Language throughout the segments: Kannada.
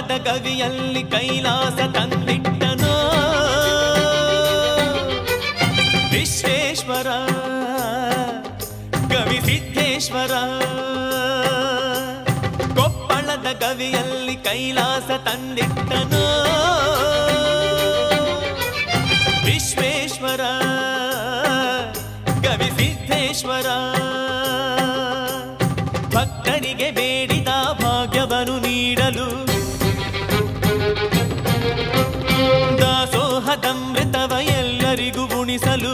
ಕೊಪ್ಪಳದ ಗವಿಯಲ್ಲಿ ಕೈಲಾಸ ತಂದಿಟ್ಟನೋ ವಿಶ್ವೇಶ್ವರ ಗವಿ ಸಿದ್ದೇಶ್ವರ ಕೊಪ್ಪಳದ ಗವಿಯಲ್ಲಿ ಕೈಲಾಸ ತಂದಿಟ್ಟನೋ ವಿಶ್ವೇಶ್ವರ ಗವಿ ಸಿದ್ದೇಶ್ವರ ಭಕ್ತರಿಗೆ ಬೇಡಿದ ಭಾಗ್ಯವನ್ನು ನೀಡಲು ದಾಸೋಹದಮೃತವ ಎಲ್ಲರಿಗೂ ಉಣಿಸಲು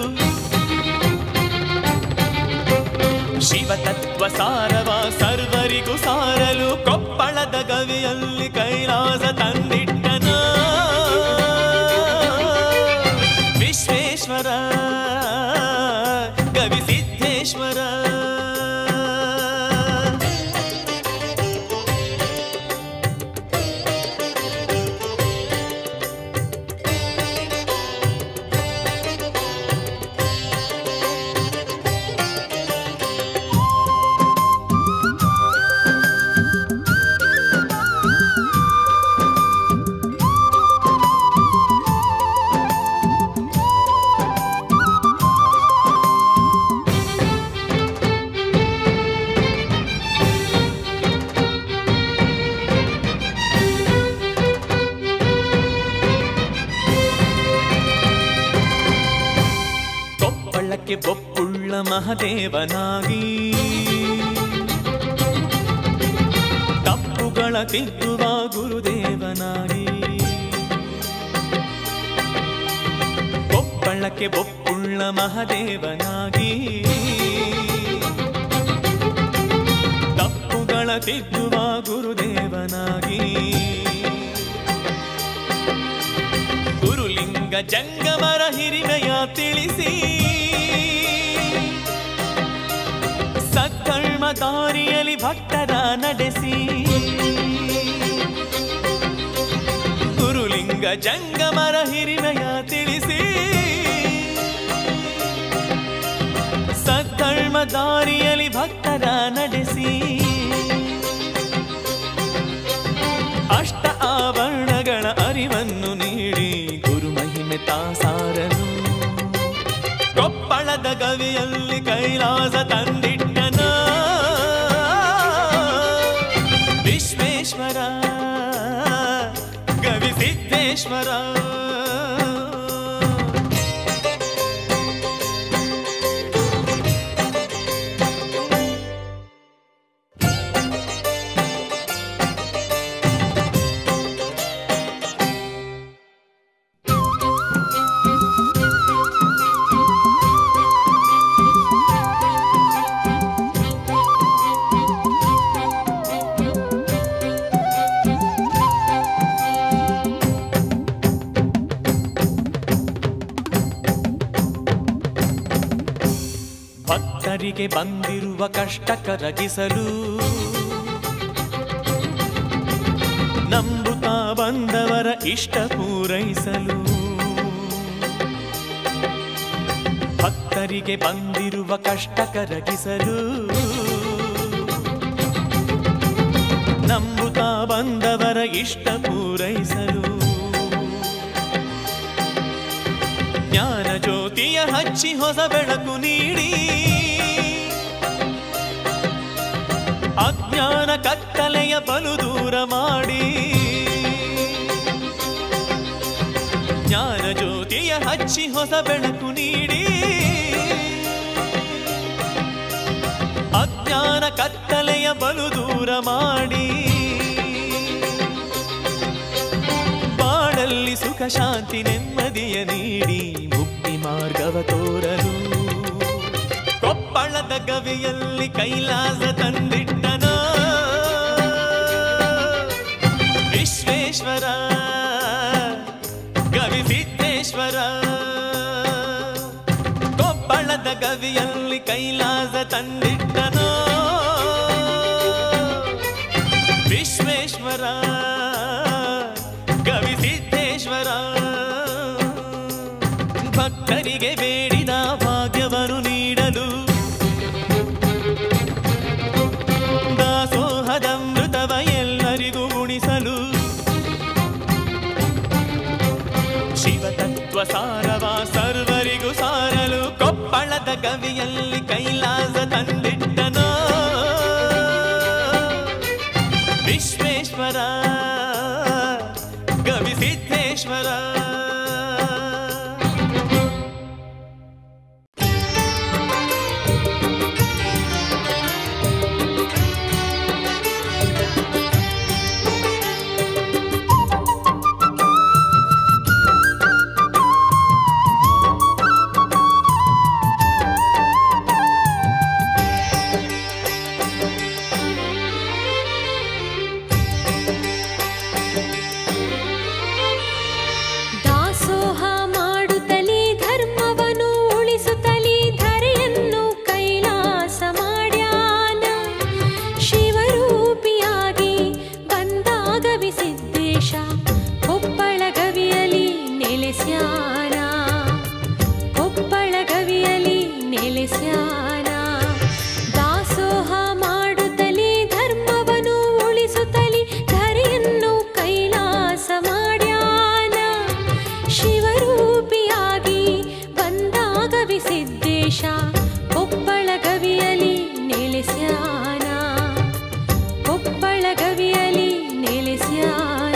ಶಿವತತ್ವ ಸಾರವ ಸರ್ವರಿಗೂ ಸಾರಲು ಕೊಪ್ಪಳದ ಗವಿಯಲ್ಲಿ ಕೈಲಾಸ ತಂದಿಟ್ಟನ ವಿಶ್ವೇಶ್ವರ ಗವಿ ಸಿದ್ದೇಶ್ವರ ಕೊಪ್ಪಳಕ್ಕೆ ಬೊಪ್ಪುಳ್ಳ ಮಹದೇವನಾಗಿ ತಪ್ಪುಗಳ ತಿದ್ದುವ ಗುರುದೇವನಾಗಿ ಕೊಪ್ಪಳಕ್ಕೆ ಬೊಪ್ಪುಳ್ಳ ಮಹದೇವನಾಗಿ ತಪ್ಪುಗಳ ತಿದ್ದುವ ಗುರುದೇವನಾಗಿ ಗುರುಲಿಂಗ ಜಂಗಮರ ಹಿರಿಮೆಯ ತಿಳಿಸಿ ಸತ್ಕರ್ಮ ದಾರಿಯಲ್ಲಿ ಭಕ್ತರ ನಡೆಸಿ ಗುರುಲಿಂಗ ಜಂಗಮರ ಹಿರಿಮೆಯ ತಿಳಿಸಿ ಸತ್ಕರ್ಮ ದಾರಿಯಲ್ಲಿ ಭಕ್ತರ ನಡೆಸಿ ಅಷ್ಟ ಆವರಣಗಳ ಅರಿವನ್ನು ನೀಡಿ ಗುರು ಮಹಿಮೆ ತಾಸಾರನು ಕೊಪ್ಪಳದ ಗವಿಯಲ್ಲಿ ಕೈಲಾಸ ತಂದಿಟ್ಟನ ವಿಶ್ವೇಶ್ವರ ಗವಿ ಸಿದ್ದೇಶ್ವರ ಭಕ್ತರಿಗೆ ಬಂದಿರುವ ಕಷ್ಟ ಕರಗಿಸಲು ನಂಬುತ್ತಾ ಬಂದವರ ಇಷ್ಟ ಪೂರೈಸಲು ಭಕ್ತರಿಗೆ ಬಂದಿರುವ ಕಷ್ಟ ಕರಗಿಸಲು ನಂಬುತ್ತಾ ಬಂದವರ ಇಷ್ಟ ಪೂರೈಸಲು ಜ್ಞಾನ ಜ್ಯೋತಿಯ ಹಚ್ಚಿ ಹೊಸ ಬೆಳಕು ನೀಡಿ ಅಜ್ಞಾನ ಕತ್ತಲೆಯ ಬಲು ದೂರ ಮಾಡಿ ಜ್ಞಾನ ಜ್ಯೋತಿಯ ಹಚ್ಚಿ ಹೊಸ ಬೆಳಕು ನೀಡಿ ಅಜ್ಞಾನ ಕತ್ತಲೆಯ ಬಲು ದೂರ ಮಾಡಿ ಬಾಳಲ್ಲಿ ಸುಖ ಶಾಂತಿ ನೆಮ್ಮದಿಯ ನೀಡಿ ಮುಕ್ತಿ ಮಾರ್ಗವ ತೋರಲು ಕೊಪ್ಪಳದ ಗವಿಯಲ್ಲಿ ಕೈಲಾಸ ತಂದಿಟ್ಟನ ವಿಶ್ವೇಶ್ವರ ಗವಿ ಸಿದ್ದೇಶ್ವರ ಕೊಪ್ಪಳದ ಗವಿಯಲ್ಲಿ ಕೈಲಾಸ ತಂದಿಟ್ಟನೋ ವಿಶ್ವೇಶ್ವರ ಗವಿ ಸಿದ್ದೇಶ್ವರ ಭಕ್ತರಿಗೆ ಬೇಡಿದ ಭಾಗ್ಯವನ್ನು ನೀಡಲು ದಾಸೋಹದ ಮೃತವ ಎಲ್ಲರಿಗೂ ಉಣಿಸಲು ಸಾರವ ಸರ್ವರಿಗೂ ಸಾರಲು ಕೊಪ್ಪಳದ ಗವಿಯಲ್ಲಿ ಕೈಲಾಸ ತಂದಿಟ್ಟನೋ ವಿಶ್ವೇಶ್ವರ ಗವಿ ಸಿದ್ದೇಶ್ವರ ದಾಸೋಹ ಮಾಡುತ್ತಲೇ ಧರ್ಮವನ್ನು ಉಳಿಸುತ್ತಲೇ ಧರೆಯನ್ನು ಕೈಲಾಸ ಮಾಡ್ಯಾನ ಶಿವರೂಪಿಯಾಗಿ ಬಂದಾಗ ವಿಸಿದ್ದೇಶ ಕೊಪ್ಪಳ ಗವಿಯಲಿ ನೆಲೆಸ್ಯಾನ ಕೊಪ್ಪಳ ಗವಿಯಲಿ ನೆಲೆಸ್ಯಾನ ದಾಸೋಹ ಮಾಡುತ್ತಲೇ ಧರ್ಮವನ್ನು ಉಳಿಸುತ್ತಲೇ ಧರೆಯನ್ನು ಕೈಲಾಸ ಮಾಡ್ಯಾನ ಶಿವರೂಪಿಯಾಗಿ ಬಂದಾಗ ವಿಸಿದ್ದೇಶ ಕೊಪ್ಪಳ ಗವಿಯಲಿ ನೆಲೆಸ್ಯಾನ ಕೊಪ್ಪಳ ಗವಿಯಲಿ ನೆಲೆಸ್ಯಾನ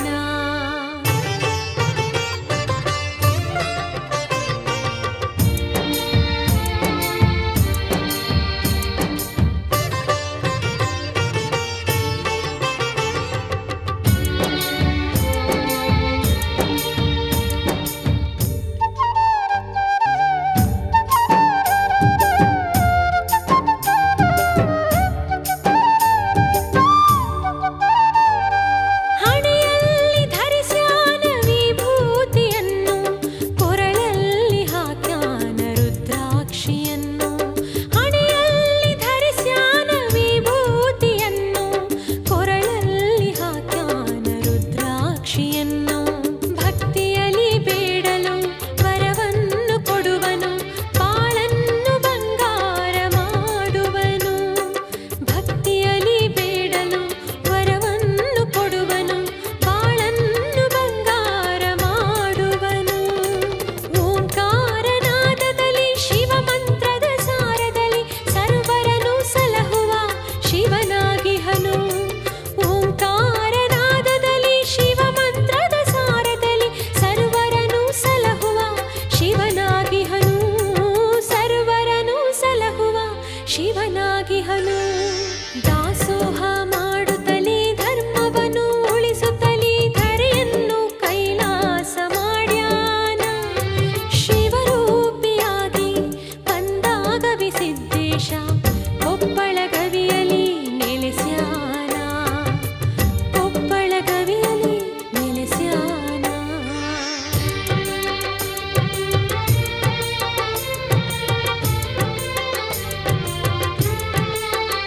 ಹಣೆಯಲ್ಲಿ ಧರಿಸ್ಯಾನ ವಿಭೂತಿಯನ್ನು ಕೊರಳಲ್ಲಿ ಹಾಕ್ಯಾನ ರುದ್ರಾಕ್ಷಿಯನ್ನು ಹಣೆಯಲ್ಲಿ ಧರಿಸ್ಯಾನ ವಿಭೂತಿಯನ್ನು ಕೊರಳಲ್ಲಿ ಹಾಕ್ಯಾನ ರುದ್ರಾಕ್ಷಿಯನ್ನು ಭಕ್ತಿಯಲ್ಲಿ ಬೇಡಲು ವರವನ್ನು ಕೊಡುವನು ಬಾಳನ್ನು ಬಂಗಾರ ಮಾಡುವನು ಭಕ್ತಿಯಲ್ಲಿ ಬೇಡಲು ವರವನ್ನು ಕೊಡುವನು ಬಾಳನ್ನು ಬಂಗಾರ ಮಾಡುವನು ಓಂಕಾರನಾದದಲ್ಲಿ ಶಿವ ಮಂತ್ರದ ಸಾರದಲ್ಲಿ ಸರ್ವರನು ಸಲಹುವ ಶಿವನಾಗಿಹನು ಓಂಕಾರನಾದದಲ್ಲಿ ಶಿವ ಮಂತ್ರದ ಸಾರದಲ್ಲಿ ಸರ್ವರನು ಸಲಹುವ ಶಿವನಾಗಿಹನು ಸರ್ವರನು ಸಲಹುವ ಶಿವನಾಗಿಹನು ದಾಸೋಹ ಮಾಡುತ್ತಲೇ ಧರ್ಮವನ್ನು ಉಳಿಸುತ್ತಲೇ ಧರೆಯನ್ನು ಕೈಲಾಸ ಮಾಡ್ಯಾನ ಶಿವರೂಪಿಯಾಗಿ ಬಂದಾಗ ವಿಸಿದ್ದೇಶ ಕೊಪ್ಪಳ ಗವಿಯಲಿ ನೆಲೆಸ್ಯಾನ ಕೊಪ್ಪಳ ಗವಿಯಲಿ ನೆಲೆಸ್ಯಾನ ಿ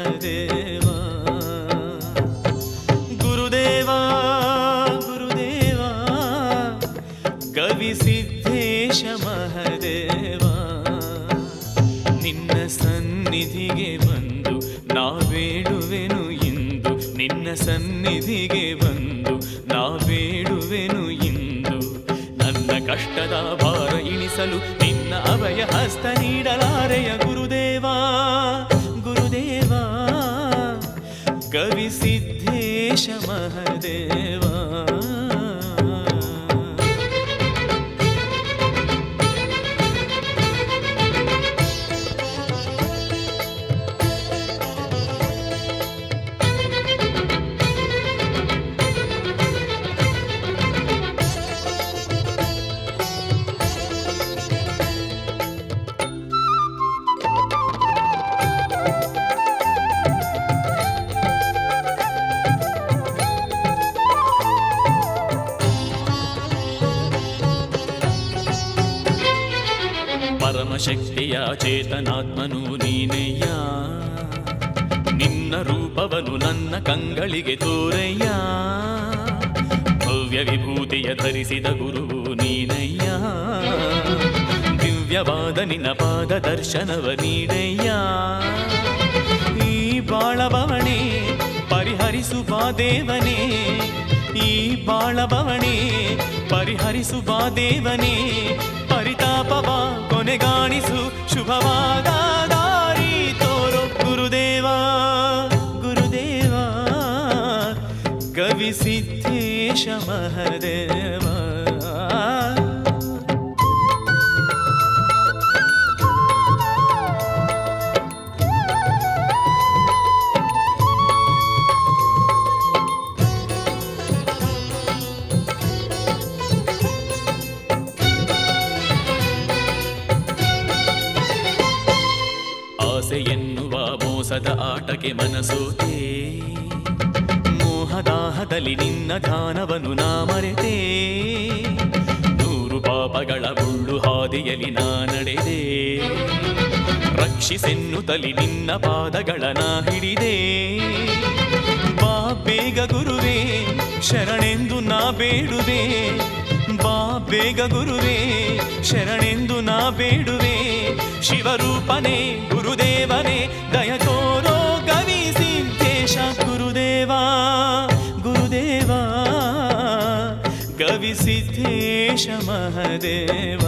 ಮಹದೇವ ಗುರುದೇವ ಗುರುದೇವ ಕವಿ ಸಿದ್ದೇಶ ಮಹದೇವ ನಿನ್ನ ಸನ್ನಿಧಿಗೆ ಬಂದು ನಾ ಬೇಡುವೆನು ಇಂದು ನಿನ್ನ ಸನ್ನಿಧಿಗೆ ಬಂದು ನಾ ಬೇಡುವೆನು ಇಂದು ನನ್ನ ಕಷ್ಟದ ಭಾರ ಇಳಿಸಲು ನಿನ್ನ ಅಭಯ ಹಸ್ತ ನೀಡಲಾರೆಯ ಗುರುದೇವ ಗುರುದೇವ ಕವಿ ಸಿದ್ದೇಶ ಮಹದೇವ ಪರಮಶಕ್ತಿಯ ಚೇತನಾತ್ಮನು ನೀನೆಯ್ಯ ನಿನ್ನ ರೂಪವನು ನನ್ನ ಕಂಗಳಿಗೆ ತೋರಯ್ಯ ಭವ್ಯ ವಿಭೂತಿಯ ಧರಿಸಿದ ಗುರುವು ನೀನಯ್ಯ ದಿವ್ಯವಾದ ನಿನ್ನ ಪಾದ ದರ್ಶನವ ನೀಡಯ್ಯ ಈ ಬಾಳಬವಣೆ ಪರಿಹರಿಸುವ ದೇವನೇ ಈ ಬಾಳಬವಣೆ ಪರಿಹರಿಸುವ ದೇವನೇ ಪರಿತಾಪವ ಕೊನೆಗಾಣಿಸು ಶುಭವಾದ ದಾರಿ ತೋರೋ ಗುರುದೇವ ಗುರುದೇವ ಕವಿ ಸಿದ್ದೇಶ ಮಹದೇವ ಆಸೆ ಎನ್ನುವ ಮೋಸದ ಆಟಕ್ಕೆ ಮನಸೋತೆ ಮೋಹದಾಹದಲ್ಲಿ ನಿನ್ನ ಧ್ಯಾನವನ್ನು ನಾ ಮರೆತೆ ನೂರು ಪಾಪಗಳ ಮುಳ್ಳು ಹಾದಿಯಲ್ಲಿ ನಾ ನಡೆದೆ ರಕ್ಷಿಸೆನ್ನುತ್ತಲಿ ನಿನ್ನ ಪಾದಗಳ ನಾ ಹಿಡಿದೆ ಬಾ ಬೇಗ ಗುರುವೇ ಶರಣೆಂದು ನಾ ಬೇಡುವೆ ಬಾ ಬೇಗ ಗುರುವೇ ಶರಣೆಂದು ನಾ ಬೇಡುವೆ ಶಿವರೂಪನೇ ಗುರುದೇವನೇ ದಯ ತೋರೋ ಗವಿ ಸಿದ್ದೇಶ ಗುರುದೇವ ಗುರುದೇವ ಗವಿ ಸಿದ್ದೇಶ ಮಹದೇವ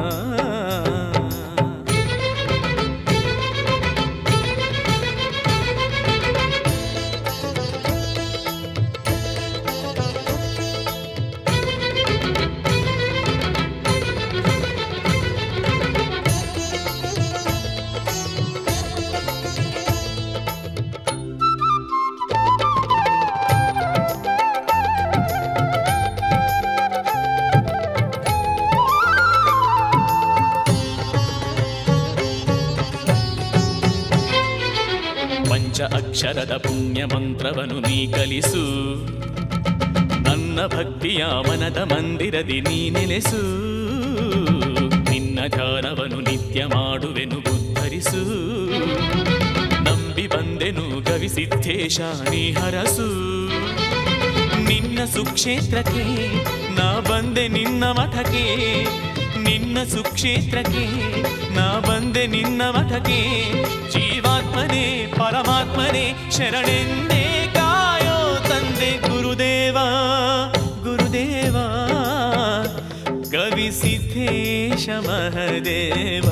ಪಂಚ ಅಕ್ಷರದ ಪುಣ್ಯ ಮಂತ್ರವನ್ನು ನೀ ಕಲಿಸು ನನ್ನ ಭಕ್ತಿಯ ಮನದ ಮಂದಿರದಿ ನೀ ನೆಲೆಸು ನಿನ್ನ ಧ್ಯಾನವನ್ನು ನಿತ್ಯ ಮಾಡುವೆನು ಉದ್ಧರಿಸು ನಂಬಿ ಬಂದೆನು ಕವಿ ಸಿದ್ದೇಶ ನೀ ಹರಸು ನಿನ್ನ ಸುಕ್ಷೇತ್ರಕ್ಕೆ ನಾ ಬಂದೆ ನಿನ್ನ ಮಠಕ್ಕೆ ನಿನ್ನ ಸುಕ್ಷೇತ್ರಕ್ಕೆ ನಾ ಬಂದೆ ನಿನ್ನ ಮಠಕ್ಕೆ ಜೀವಾತ್ಮನೇ ಪರಮಾತ್ಮನೇ ಶರಣೆಂದೇ ಕಾಯೋ ತಂದೆ ಗುರುದೇವ ಗುರುದೇವ ಕವಿ ಸಿದ್ದೇಶ ಮಹದೇವ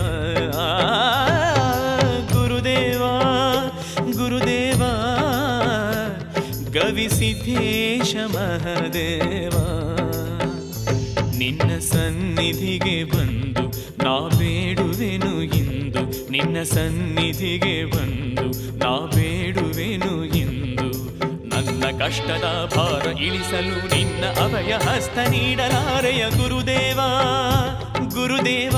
ಗುರುದೇವ ಗುರುದೇವ ಕವಿ ಸಿದ್ದೇಶ ಮಹದೇವ ನಿನ್ನ ಸನ್ನಿಧಿಗೆ ಬಂದು ನಾ ಬೇಡುವೆನು ಇಂದು ನಿನ್ನ ಸನ್ನಿಧಿಗೆ ಬಂದು ನಾ ಬೇಡುವೆನು ಇಂದು ನನ್ನ ಕಷ್ಟದ ಭಾರ ಇಳಿಸಲು ನಿನ್ನ ಅಭಯ ಹಸ್ತ ನೀಡಲಾರೆಯ ಗುರುದೇವ ಗುರುದೇವ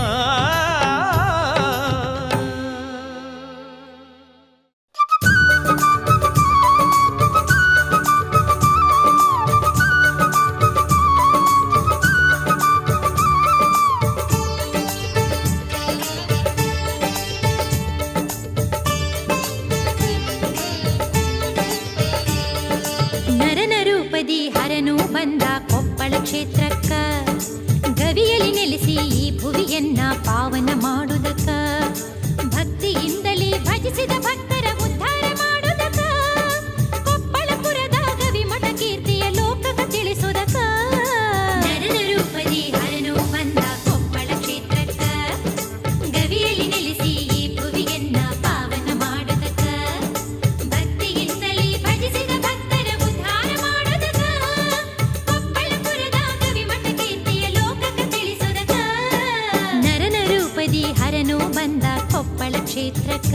ಪಾವನ ಮಾಡುವುದಕ್ಕ ಭಕ್ತಿಯಿಂದಲೇ ಭಜಿಸಿದ ಭಕ್ತರ ಉದ್ಧಾರ ಮಾಡುವುದಕ್ಕ ಕೊಪ್ಪಳಪುರದ ಗವಿಮಠ ಕೀರ್ತಿಯ ಲೋಕಕ್ಕೆ ತಿಳಿಸುವುದಕ್ಕ ನರನ ರೂಪದಿ ಹರನು ಬಂದ ಕೊಪ್ಪಳ ಕ್ಷೇತ್ರಕ್ಕ ಗವಿಯಲ್ಲಿ ನೆಲೆಸಿ ಈ ಭುವಿಗೆನ್ನ ಪಾವನ ಮಾಡುವುದಕ್ಕ ಭಕ್ತಿಯಿಂದಲೇ ಭಜಿಸಿದ ಭಕ್ತರ ಉದ್ಧಾರ ಮಾಡುವುದಕ್ಕ ಕೊಪ್ಪಳಪುರದ ಗವಿಮಠ ಕೀರ್ತಿಯ ಲೋಕಕ್ಕೆ ತಿಳಿಸುವುದಕ್ಕ ನರನ ರೂಪದಿ ಹರನು ಬಂದ ಕೊಪ್ಪಳ ಕ್ಷೇತ್ರಕ್ಕ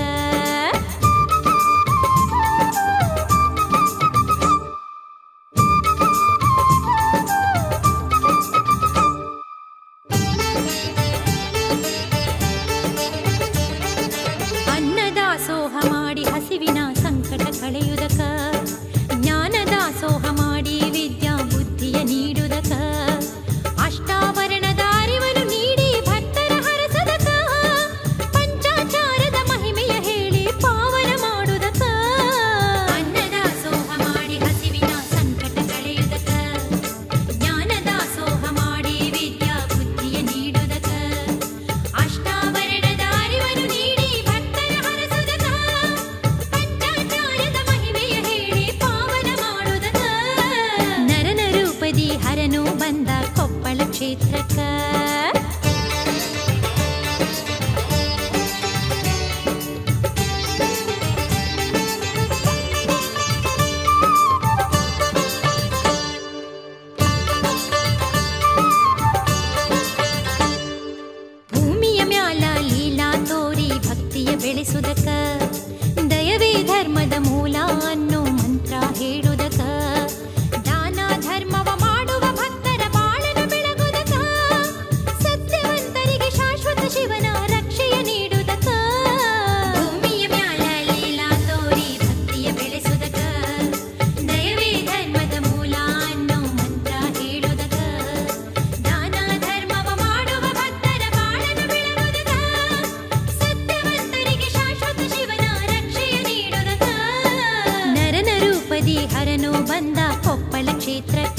ಅನ್ನದಾಸೋಹ ಮಾಡಿ ಹಸಿವಿನ ಸಂಕಟ ಕಳೆಯುವುದಕ ಜ್ಞಾನದಾಸೋಹ ಮಾಡಿ ವಿದ್ಯಾ ಬುದ್ಧಿಯ ನೀಡುವುದಕ ಅಷ್ಟಾವರಣದ ಅರಿವನ್ನು ನೀಡಿ ಭಕ್ತರ ಹರಸದಕ ಪಂಚಾಚಾರದ ಮಹಿಮೆಯ ಹೇಳಿ ಪಾವನ ಮಾಡುವುದಕ ಅನ್ನದಾಸೋಹ ಮಾಡಿ ಹಸಿವಿನ ಸಂಕಟ ಕಳೆಯುವುದಕ ಜ್ಞಾನದಾಸೋಹ ಮಾಡಿ ವಿದ್ಯಾ ಬುದ್ಧಿಯ ನೀಡುವುದಕ ಅಷ್ಟಾವರಣದ ಅರಿವನ್ನು ನೀಡಿ ಭಕ್ತರ ಹರಸುವುದಕ ಪಂಚಾಚಾರದ ಮಹಿಮೆಯ ಹೇಳಿ ಪಾವನ ಮಾಡುವುದಕ ನರನ ರೂಪದಿ ಹರನು ಬಂದ ಕೊಪ್ಪಳ ಕ್ಷೇತ್ರಕ್ಕ ಭೂಮಿಯ ಮ್ಯಾಲ ಲೀಲಾ ತೋರಿ ಭಕ್ತಿಯ ಬೆಳೆಸುವುದಕ ದಯವೇ ಧರ್ಮದ ಮೂಲ ಅನ್ನೋ ಮಂತ್ರ ಹೇಳುವುದಕ ದಾನ ಧರ್ಮವ ಮಾಡುವ ಭಕ್ತರ ಬಾಳನ ಬೆಳಗುವುದಕ ಸತ್ಯವಂತರಿಗೆ ಶಾಶ್ವತ ಶಿವನ ರಕ್ಷೆಯ ನೀಡುವುದಕ ಭೂಮಿಯ ಮ್ಯಾಲ ಲೀಲಾ ತೋರಿ ಭಕ್ತಿಯ ಬೆಳೆಸುವುದಕ ದಯವೇ ಧರ್ಮದ ಮೂಲ ಅನ್ನೋ ಮಂತ್ರ ಹೇಳುವುದಕ ದಾನ ಧರ್ಮವ ಮಾಡುವ ಭಕ್ತರ ಬಾಳನ ಬೆಳಗುವುದಕ ಸತ್ಯವಂತರಿಗೆ ಶಾಶ್ವತ ಶಿವನ ರಕ್ಷೆಯ ನೀಡುವುದಕ ನರನ ರೂಪದಿ ಹರನು ಬಂದ ಕೊಪ್ಪಳ ಕ್ಷೇತ್ರಕ್ಕ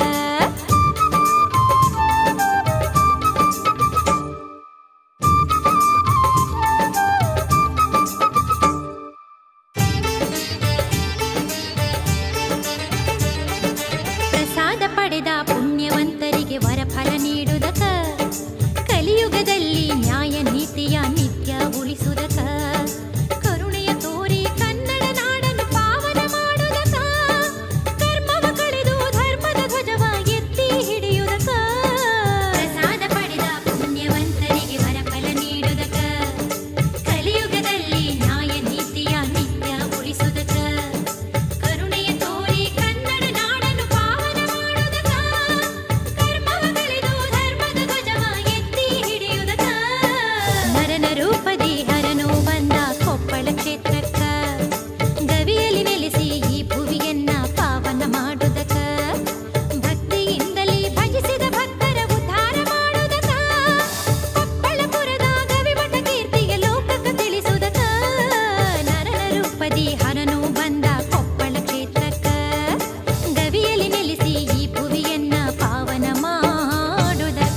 ಪ್ರಸಾದ ಪಡೆದ ಪುಣ್ಯವಂತರಿಗೆ ವರಫಲ ನೀಡುವುದಕ ಕಲಿಯುಗದಲ್ಲಿ ನ್ಯಾಯ ನೀತಿಯ ನಿತ್ಯ ಉಳಿಸುವುದಕ ಕರುಣೆಯ ತೋರಿ ಕನ್ನಡ ನಾಡನ್ನು ಪಾವನ ಮಾಡುವುದಕ ಕರ್ಮವ ಕಳೆದು ಧರ್ಮದ ಧ್ವಜವ ಎತ್ತಿ ಹಿಡಿಯುವುದಕ ಪ್ರಸಾದ ಪಡೆದ ಪುಣ್ಯವಂತರಿಗೆ ವರಫಲ ನೀಡುವುದಕ ಕಲಿಯುಗದಲ್ಲಿ ನ್ಯಾಯ ನೀತಿಯ ನಿತ್ಯ ಉಳಿಸುವುದಕ ಕರುಣೆಯ ತೋರಿ ಕನ್ನಡ ನಾಡನ್ನು ಪಾವನ ಮಾಡುವುದಕ ಕರ್ಮವ ಕಳೆದು ಧರ್ಮದ ಧ್ವಜವ ಎತ್ತಿ ಹಿಡಿಯುವುದಕ ನರನ ರೂಪದಿ ಹರನು ಬಂದ ಕೊಪ್ಪಳ ಕ್ಷೇತ್ರಕ್ಕ ಗವಿಯಲ್ಲಿ ನೆಲೆಸಿ ಈ ಭುವಿಯನ್ನ ಪಾವನ ಮಾಡುವುದಕ ಭಕ್ತಿಯಿಂದಲೇ ಭಜಿಸಿದ ಭಕ್ತರ ಉದ್ಧಾರ ಮಾಡುವುದಕ ಕೊಪ್ಪಳಪುರದ ಗವಿಮಠ ಕೀರ್ತಿಗೆ ಲೋಕಕ್ಕೆ ತಿಳಿಸುವುದಕ ನರನ ರೂಪದಿ ಹರನು ಬಂದ ಕೊಪ್ಪಳ ಕ್ಷೇತ್ರಕ್ಕ ಗವಿಯಲ್ಲಿ ನೆಲೆಸಿ ಈ ಭುವಿಯನ್ನ ಪಾವನ ಮಾಡುವುದಕ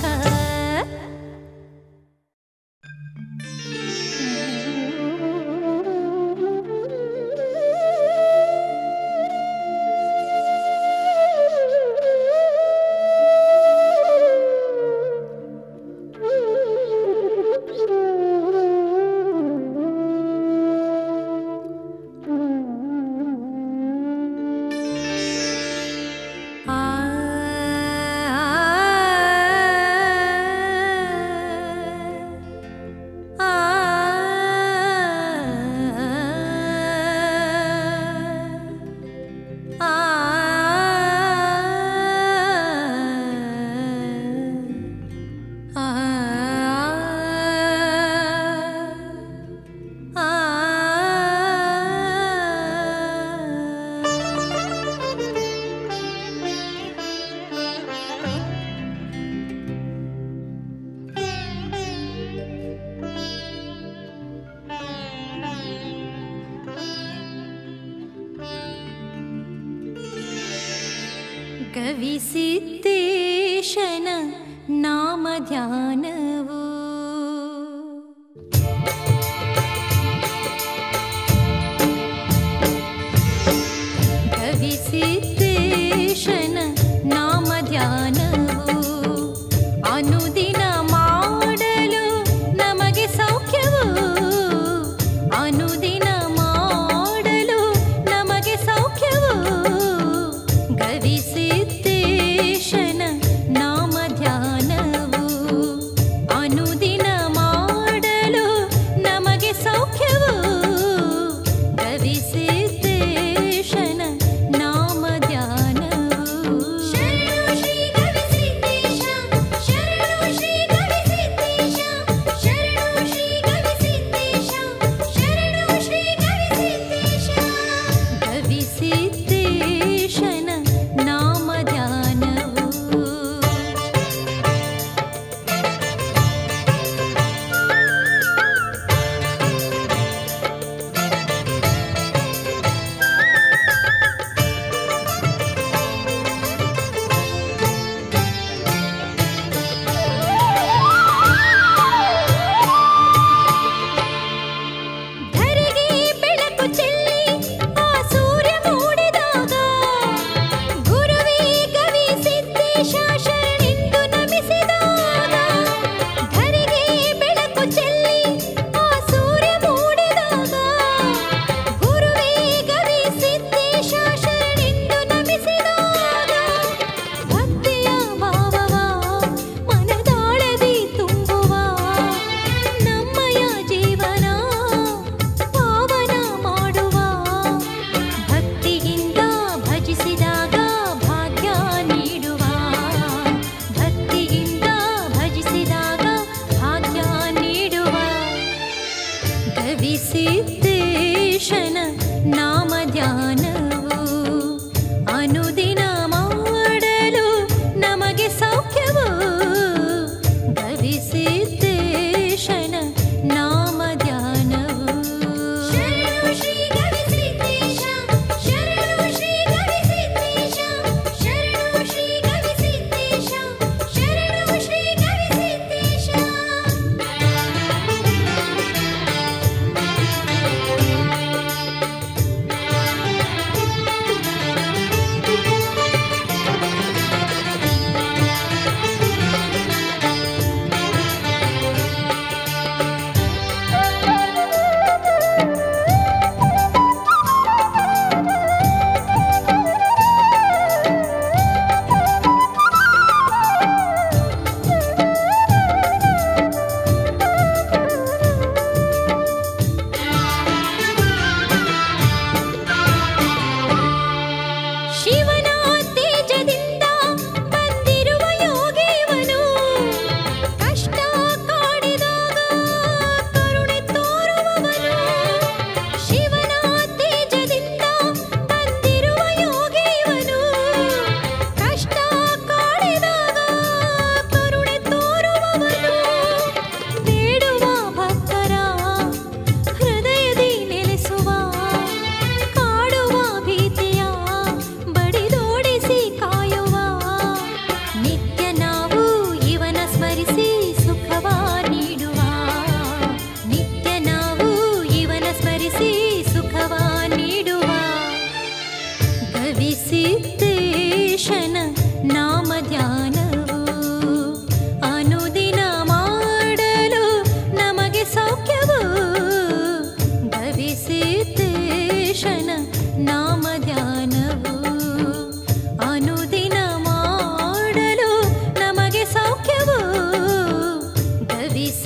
ಆ ಆ ಆ ಕವಿಸಿದ್ದೇಶನ ನಾಮ ಧ್ಯಾನವು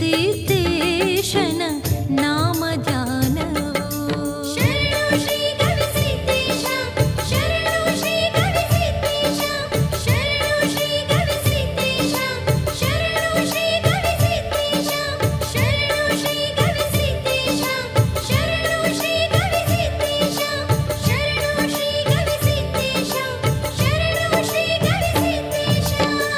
ಸಿದ್ದೇಶನ ನಾಮ ಧ್ಯಾನವು ಶರಣು ಶ್ರೀ ಗವಿಸಿದ್ದೇಶ ಶರಣು ಶ್ರೀ ಗವಿಸಿದ್ದೇಶ ಶರಣು ಶ್ರೀ ಗವಿಸಿದ್ದೇಶ ಶರಣು ಶ್ರೀ ಗವಿಸಿದ್ದೇಶ ಶರಣು ಶ್ರೀ ಗವಿಸಿದ್ದೇಶ ಶರಣು ಶ್ರೀ ಗವಿಸಿದ್ದೇಶ ಶರಣು ಶ್ರೀ ಗವಿಸಿದ್ದೇಶ ಶರಣು ಶ್ರೀ ಗವಿಸಿದ್ದೇಶ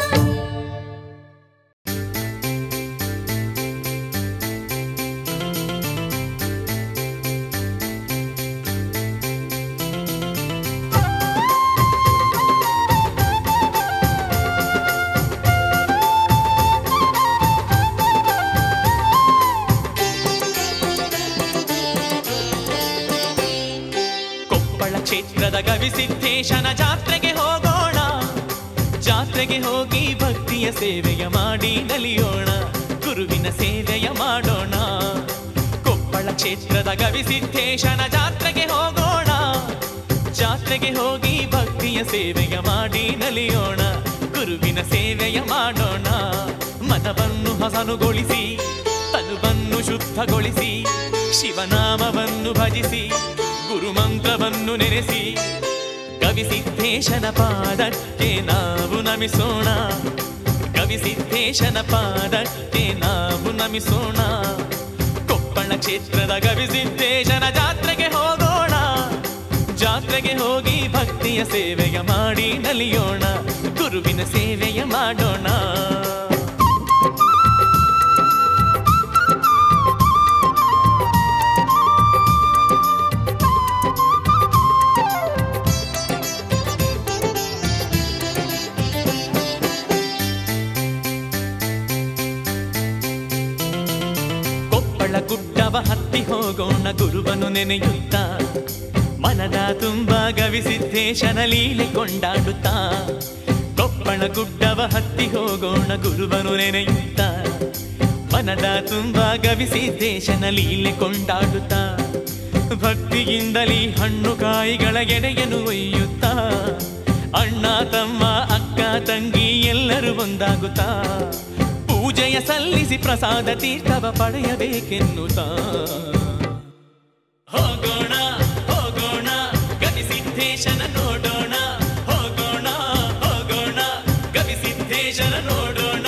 ಕೊಪ್ಪಳ ಕ್ಷೇತ್ರದ ಗವಿಸಿದ್ದೇಶನ ಜಾತ್ರೆಗೆ ಹೋಗೋಣ ಜಾತ್ರೆಗೆ ಹೋಗಿ ಭಕ್ತಿಯ ಸೇವೆಯ ಮಾಡಿ ನಲಿಯೋಣ ಗುರುವಿನ ಸೇವೆಯ ಮಾಡೋಣ ಕೊಪ್ಪಳ ಕ್ಷೇತ್ರದ ಗವಿಸಿದ್ದೇಶನ ಜಾತ್ರೆಗೆ ಹೋಗೋಣ ಜಾತ್ರೆಗೆ ಹೋಗಿ ಭಕ್ತಿಯ ಸೇವೆಯ ಮಾಡಿ ನಲಿಯೋಣ ಗುರುವಿನ ಸೇವೆಯ ಮಾಡೋಣ ಮನವನ್ನು ಹಸನುಗೊಳಿಸಿ ತನುವನ್ನು ಶುದ್ಧಗೊಳಿಸಿ ಶಿವನಾಮವನ್ನು ಭಜಿಸಿ ಗುರುಮಂತ್ರವನ್ನು ನೆನೆಸಿ ಕವಿಸಿದ್ದೇಶನ ಪಾದಕ್ಕೆ ನಾವು ನಮಿಸೋಣ ಕವಿಸಿದ್ದೇಶನ ಪಾದಕ್ಕೆ ನಾವು ನಮಿಸೋಣ ಕೊಪ್ಪಳ ಕ್ಷೇತ್ರದ ಗವಿಸಿದ್ದೇಶನ ಜಾತ್ರೆಗೆ ಹೋಗೋಣ ಜಾತ್ರೆಗೆ ಹೋಗಿ ಭಕ್ತಿಯ ಸೇವೆಯ ಮಾಡಿ ನಲಿಯೋಣ ಗುರುವಿನ ಸೇವೆಯ ಮಾಡೋಣ ಕೊಪ್ಪಳ ಗುಡ್ಡವ ಹತ್ತಿ ಹೋಗೋಣ ಗುರುವನು ನೆನೆಯುತ್ತ ಮನದ ತುಂಬ ಗವಿಸಿದ್ದೇಶನ ಲೀಲೆ ಕೊಂಡಾಡುತ್ತಾ ಕೊಪ್ಪಳ ಗುಡ್ಡವ ಹತ್ತಿ ಹೋಗೋಣ ಗುರುವನು ನೆನೆಯುತ್ತ ಮನದ ತುಂಬ ಗವಿಸಿದ್ದೇಶನ ಲೀಲೆ ಕೊಂಡಾಡುತ್ತಾ ಭಕ್ತಿಯಿಂದಲೇ ಹಣ್ಣು ಕಾಯಿಗಳ ಎಡೆಯನ್ನು ಒಯ್ಯುತ್ತಾ ಅಣ್ಣ ತಮ್ಮ ಅಕ್ಕ ತಂಗಿ ಎಲ್ಲರೂ ಒಂದಾಗುತ್ತಾ ಪೂಜೆಯ ಸಲ್ಲಿಸಿ ಪ್ರಸಾದ ತೀರ್ಥವ ಪಡೆಯಬೇಕೆನ್ನುತ್ತಾ ಹೋಗೋಣ ಹೋಗೋಣ ಗವಿಸಿದ್ದೇಶನ ನೋಡೋಣ ಹೋಗೋಣ ಹೋಗೋಣ ಗವಿಸಿದ್ದೇಶನ ನೋಡೋಣ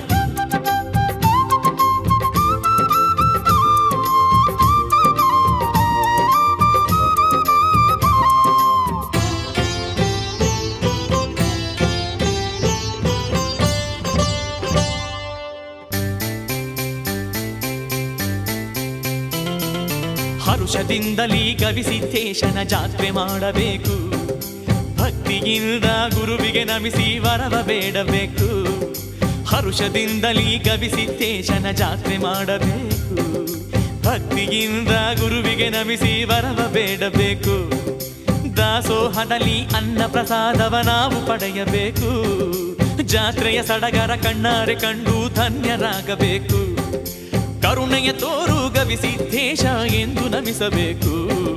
ಹರುಷದಿಂದಲೀ ಗವಿಸಿದ್ದೇಶನ ಜಾತ್ರೆ ಮಾಡಬೇಕು ಭಕ್ತಿಯಿಂದ ಗುರುವಿಗೆ ನಮಿಸಿ ವರವ ಬೇಡಬೇಕು ಹರುಷದಿಂದಲೀ ಗವಿಸಿದ್ದೇಶನ ಜಾತ್ರೆ ಮಾಡಬೇಕು ಭಕ್ತಿಯಿಂದ ಗುರುವಿಗೆ ನಮಿಸಿ ವರವ ಬೇಡಬೇಕು ದಾಸೋಹದಲ್ಲಿ ಅನ್ನ ಪ್ರಸಾದವ ನಾವು ಪಡೆಯಬೇಕು ಜಾತ್ರೆಯ ಸಡಗರ ಕಣ್ಣಾರೆ ಕಂಡು ಧನ್ಯರಾಗಬೇಕು ಕರುಣೆಯ ತೋರು ಗವಿಸಿದ್ದೇಶ ಎಂದು ನಮಿಸಬೇಕು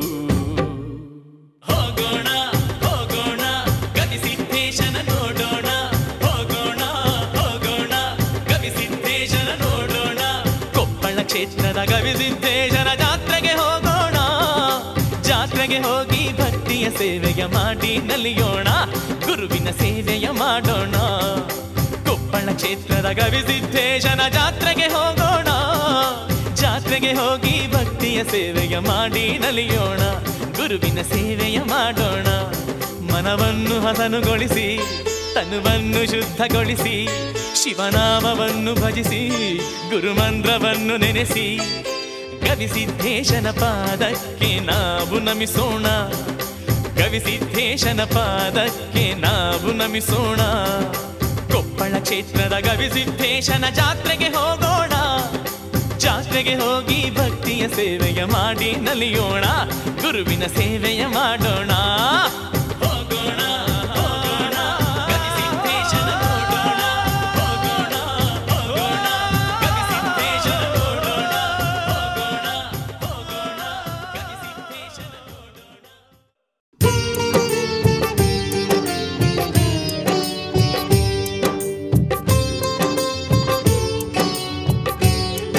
ಹೋಗೋಣ ಹೋಗೋಣ ಗವಿಸಿದ್ದೇಶನ ನೋಡೋಣ ಹೋಗೋಣ ಹೋಗೋಣ ಗವಿಸಿದ್ದೇಶನ ನೋಡೋಣ ಕೊಪ್ಪಳ ಕ್ಷೇತ್ರದ ಗವಿಸಿದ್ದೇಶನ ಜಾತ್ರೆಗೆ ಹೋಗೋಣ ಜಾತ್ರೆಗೆ ಹೋಗಿ ಭಕ್ತಿಯ ಸೇವೆಯ ಮಾಡಿ ನಲಿಯೋಣ ಗುರುವಿನ ಸೇವೆಯ ಮಾಡೋಣ ಕೊಪ್ಪಳ ಕ್ಷೇತ್ರದ ಗವಿಸಿದ್ದೇಶನ ಜಾತ್ರೆಗೆ ಹೋಗೋಣ ಜಾತ್ರೆಗೆ ಹೋಗಿ ಭಕ್ತಿಯ ಸೇವೆಯ ಮಾಡಿ ನಲಿಯೋಣ ಗುರುವಿನ ಸೇವೆಯ ಮಾಡೋಣ ಮನವನ್ನು ಹಸನುಗೊಳಿಸಿ ತನುವನ್ನು ಶುದ್ಧಗೊಳಿಸಿ ಶಿವನಾಮವನ್ನು ಭಜಿಸಿ ಗುರುಮಂತ್ರವನ್ನು ನೆನೆಸಿ ಗವಿಸಿದ್ದೇಶನ ಪಾದಕ್ಕೆ ನಾವು ನಮಿಸೋಣ ಗವಿಸಿದ್ದೇಶನ ಪಾದಕ್ಕೆ ನಾವು ನಮಿಸೋಣ ಕೊಪ್ಪಳ ಕ್ಷೇತ್ರದ ಗವಿಸಿದ್ದೇಶನ ಜಾತ್ರೆಗೆ ಹೋಗೋಣ ಜಾತ್ರೆಗೆ ಹೋಗಿ ಭಕ್ತಿಯ ಸೇವೆಯ ಮಾಡಿ ನಲಿಯೋಣ ಗುರುವಿನ ಸೇವೆಯ ಮಾಡೋಣ ಹೋಗೋಣ ಹೋಗೋಣ ಗವಿಸಿದ್ದೇಶನ ನೋಡೋಣ ಹೋಗೋಣ ಹೋಗೋಣ ಗವಿಸಿದ್ದೇಶನ ನೋಡೋಣ ಹೋಗೋಣ ಹೋಗೋಣ ಗವಿಸಿದ್ದೇಶನ ನೋಡೋಣ ಿ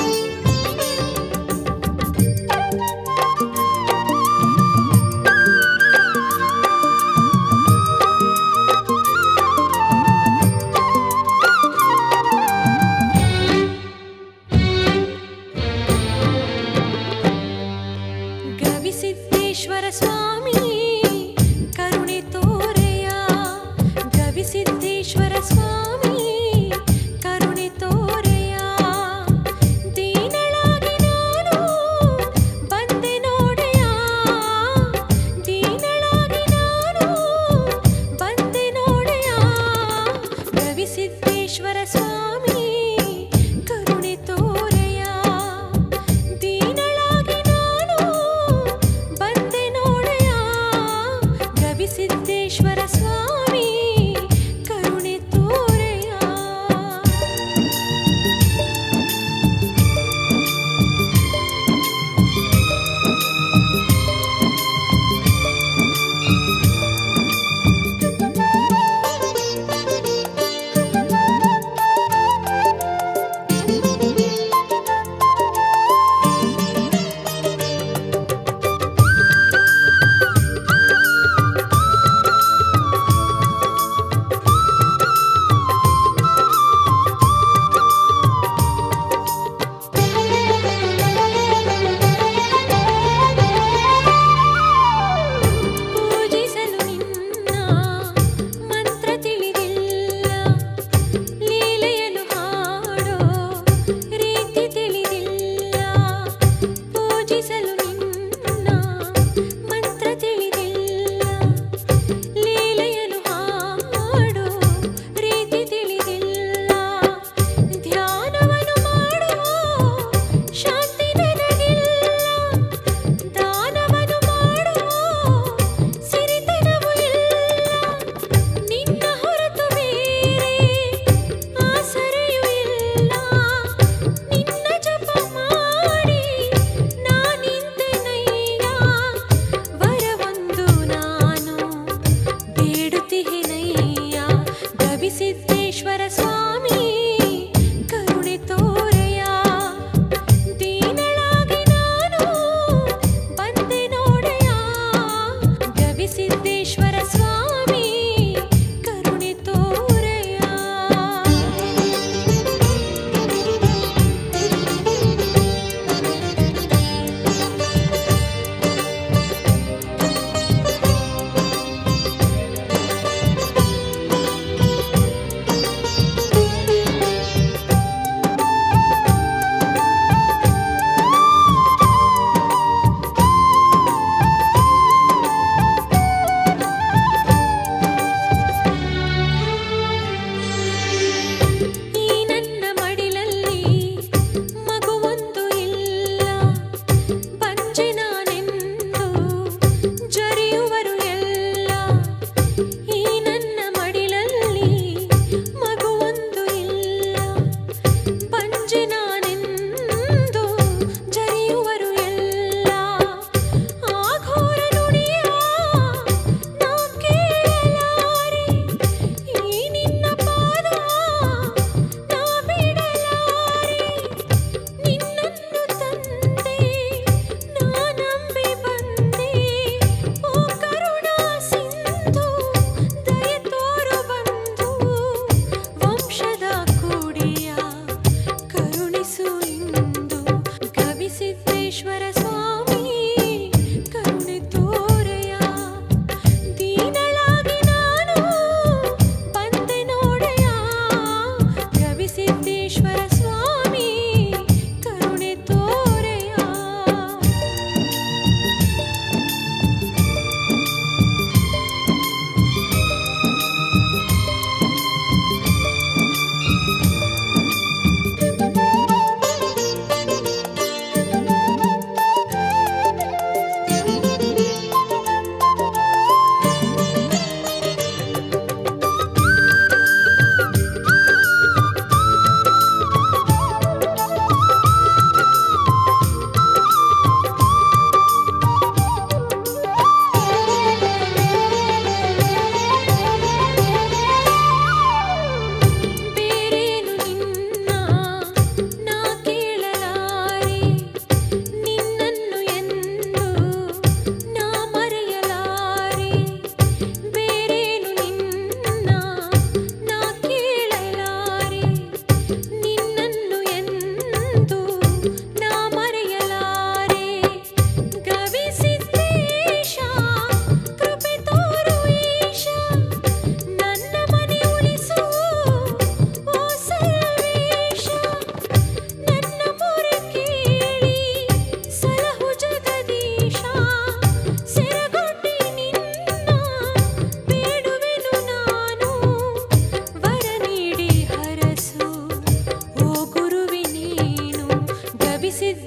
ಸ್ವಾಮಿ ಕರುಣೆ ತೋರೆಯ ಗವಿಸಿದ್ದೇಶ್ವರ ಸ್ವಾಮಿ ಕರುಣೆ ತೋರೆಯ ದೀನಳಾಗಿ ನಾನು ಬಂದೆ ನೋಡೆಯ ದೀನಳಾಗಿ ನಾನು ಬಂದೆ ನೋಡೆಯ ಗವಿಸಿದ್ದೇಶ್ವರ ಸ್ವಾಮಿ ಕರುಣೆ ತೋರೆಯ ದೀನಳಾಗಿ ನಾನು ಬಂದೆ ನೋಡೆಯ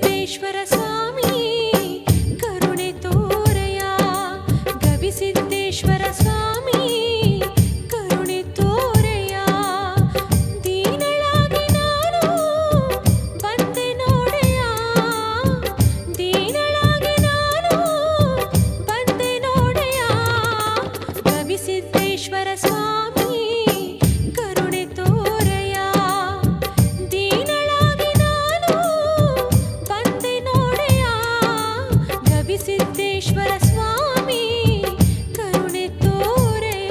ಗವಿಸಿದ್ದೇಶ್ವರ ಸ್ವಾಮಿ ಕರುಣೆ ತೋರಯ ಗವಿಸಿದ್ದೇಶ್ವರ ಸ್ವಾಮಿ ಕರುಣೆ ತೋರಯ ದೀನಳಾಗಿ ನಾನು ಬಂದೆ ನೋಡೆಯ ದೀನಳಾಗಿ ನಾನು ಬಂದೆ ನೋಡೆಯ ಗವಿಸಿದ್ದೇಶ್ವರ ಸ್ವಾಮಿ ಕರುಣೆ ತೋರಯ ದೀನಳಾಗಿ ನಾನು ಬಂದೆ ನೋಡೆಯ ಗವಿಸಿದ್ದೇಶ್ವರ ಸ್ವಾಮಿ ಕರುಣೆ ತೋರೆಯ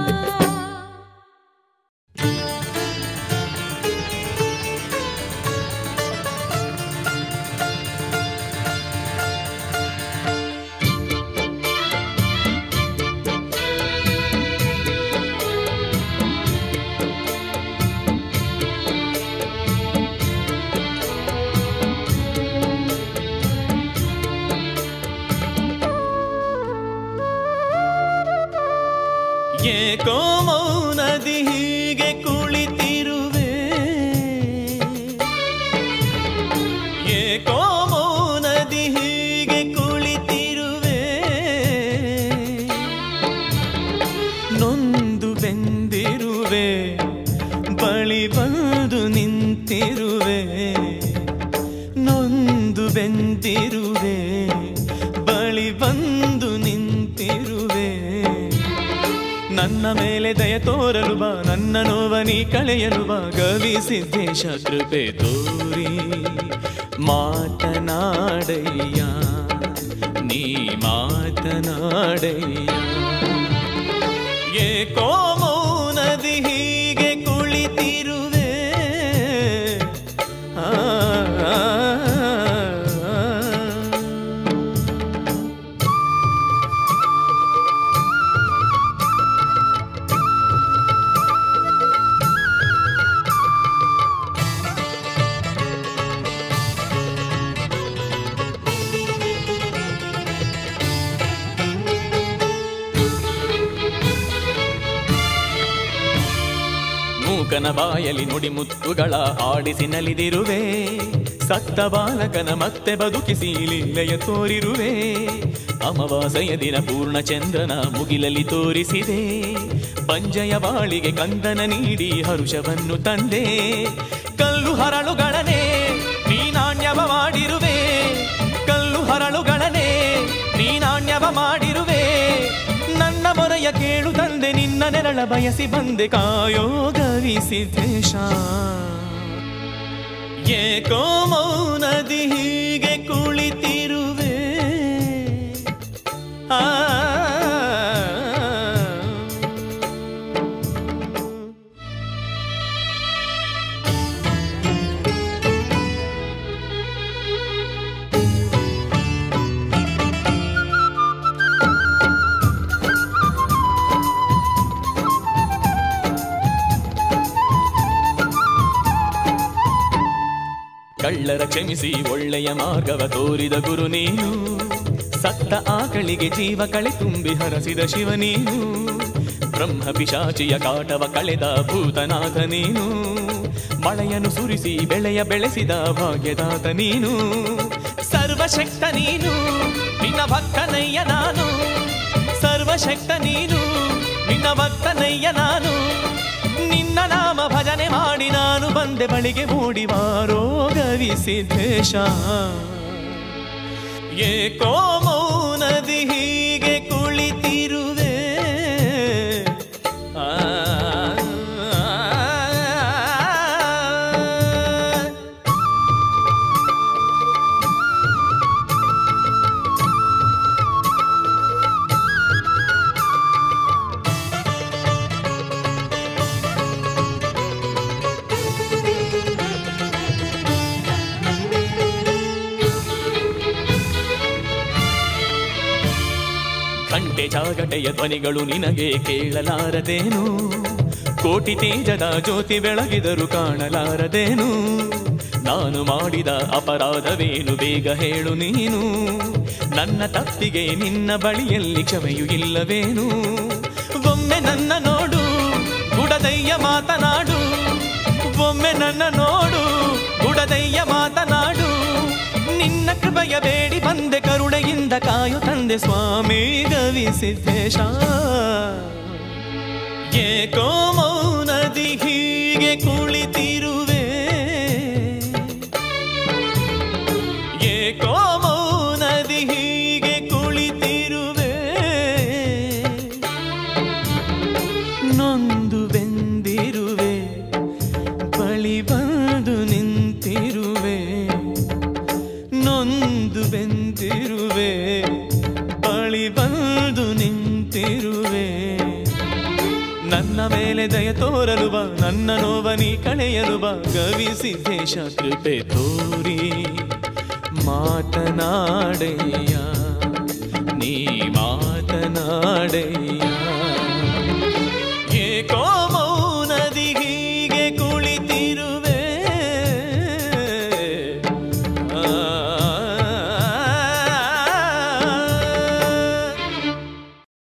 ಏಕೋ ಮೌನದಿ ಹೀಗೆ ಕುಳಿತಿರುವೆ ಏಕೋ ಮೌನದಿ ಹೀಗೆ ಕುಳಿತಿರುವೆ ನೊಂದು ಬೆಂದಿರುವೆ ಬಳಿ ಬಂದು ನಿಂತಿರುವೆ ನೊಂದು ಬೆಂದಿರುವೆ ಬಳಿ ಬಂದು ನಿಂತಿರುವೆ ನನ್ನ ಮೇಲೆ ದಯ ತೋರಲು ಬಾ ನನ್ನ ನೋವನಿ ಕಳೆಯಲು ಬಾ ಗವಿ ಸಿದ್ದೇಶ ಕೃಪೆ ತೋರಿ ಮಾತನಾಡಯ್ಯ ನೀ ಮಾತನಾಡಯ್ಯ ಏಕೋ ಮೌನದಿ ಹೀಗೆ ಕುಳಿತಿರುವೆ ಆ, ಆ, ಆ. ಮೂಕನ ಬಾಯಲಿ ನುಡಿ ಮುತ್ತುಗಳ ಆಡಿಸಿ ನಲಿದಿರುವೆ ಸತ್ತ ಬಾಲಕನ ಮತ್ತೆ ಬದುಕಿಸಿ ಲೀಲೆಯ ತೋರಿರುವೆ ಅಮಾವಾಸೆಯ ದಿನ ಪೂರ್ಣ ಚಂದ್ರನ ಮುಗಿಲಲಿ ತೋರಿಸಿದೆ ಪಂಜಯ ಬಾಳಿಗೆ ಕಂದನ ನೀಡಿ ಹರುಷವನ್ನು ತಂದೆ ಕಲ್ಲು ಹರಳುಗಳನೆ ನೀ ನಾಣ್ಯವ ಮಾಡಿರುವೆ ಕಲ್ಲು ಹರಳುಗಳನೆ ನೀ ನಾಣ್ಯವ ಮಾಡಿರುವೆ ನನ್ನ ಮೊರೆಯ ಕೇಳು ತಂದೆ ನಿನ್ನ ನೆರಳ ಬಯಸಿ ಬಂದೆ ಕಾಯೋ ಗವಿಸಿದ್ದೇಶ ಏಕೋ ಮೌನದಿ ಹೀಗೆ ಕುಳಿತಿರುವೆ ಆ ಕಳ್ಳರ ಕ್ಷಮಿಸಿ ಒಳ್ಳೆಯ ಮಾರ್ಗವ ತೋರಿದ ಗುರು ನೀನು ಸತ್ತ ಆಕಳಿಗೆ ಜೀವ ಕಳೆ ತುಂಬಿ ಹರಸಿದ ಶಿವ ನೀನು ಬ್ರಹ್ಮ ಪಿಶಾಚಿಯ ಕಾಟವ ಕಳೆದ ಭೂತನಾಥ ನೀನು ಮಳೆಯನ್ನು ಸುರಿಸಿ ಬೆಳೆಯ ಬೆಳೆಸಿದ ಭಾಗ್ಯದಾತ ನೀನು ಸರ್ವಶಕ್ತ ನೀನು ನಿನ್ನ ಭಕ್ತನಯ್ಯ ನಾನು ಸರ್ವಶಕ್ತ ನೀನು ನಿನ್ನ ಭಕ್ತನಯ್ಯ ನಾನು ನಿನ್ನ ನಾಮ ಭಜನೆ ಮಾಡಿ ನಾನು ಬಂದೆ ಬಳಿಗೆ ಮೂಡಿ ರೋಗವಿಸಿದ್ದೇಶ ಏಕೋ ಮೌನದಿ ಹೀಗೆ ಕುಳಿತಿರುವೆ ಆ, ಗಂಟೆ ಜಾಗಟೆಯ ಧ್ವನಿಗಳು ನಿನಗೆ ಕೇಳಲಾರದೇನು ಕೋಟಿ ತೇಜದ ಜ್ಯೋತಿ ಬೆಳಗಿದರು ಕಾಣಲಾರದೇನು ನಾನು ಮಾಡಿದ ಅಪರಾಧವೇನು ಬೇಗ ಹೇಳು ನೀನು ನನ್ನ ತಪ್ಪಿಗೆ ನಿನ್ನ ಬಳಿಯಲ್ಲಿ ಕ್ಷಮೆಯೂ ಇಲ್ಲವೇನು ಒಮ್ಮೆ ನನ್ನ ನೋಡು ಗುಡದಯ್ಯ ಮಾತನಾಡು ಒಮ್ಮೆ ನನ್ನ ನೋಡು ಗುಡದಯ್ಯ ಮಾತನಾಡು ನಿನ್ನ ಕರುಣೆಯಿಂದ ಕಾಯು ತಂದೆ ಸ್ವಾಮಿ ಗವಿಸಿದ್ದೇಶ ಏಕೋ ಮೌನದಿ ಹೀಗೆ ಕುಳಿತಿರುವೆ ಏಕೋ ಮೌನದಿ ಹೀಗೆ ಕುಳಿತಿರುವೆ ನೊಂದು ಬೆಂದಿರುವೆ ಬಳಿ ಬಂದು ನಿಂತಿರುವೆ ನೊಂದು ಬೆಂದಿರುವೆ ಬಳಿ ಬಂದು ನಿಂತಿರುವೆ ನನ್ನ ಮೇಲೆ ದಯ ತೋರಲು ಬಾ ನನ್ನ ನೋವ ನೀ ಕಳೆಯಲು ಬಾ ಗವಿಸಿದ್ದೇಶ ಕೃಪೆ ತೋರಿ ಮಾತನಾಡೆಯ ನೀ ಮಾತನಾಡೆಯ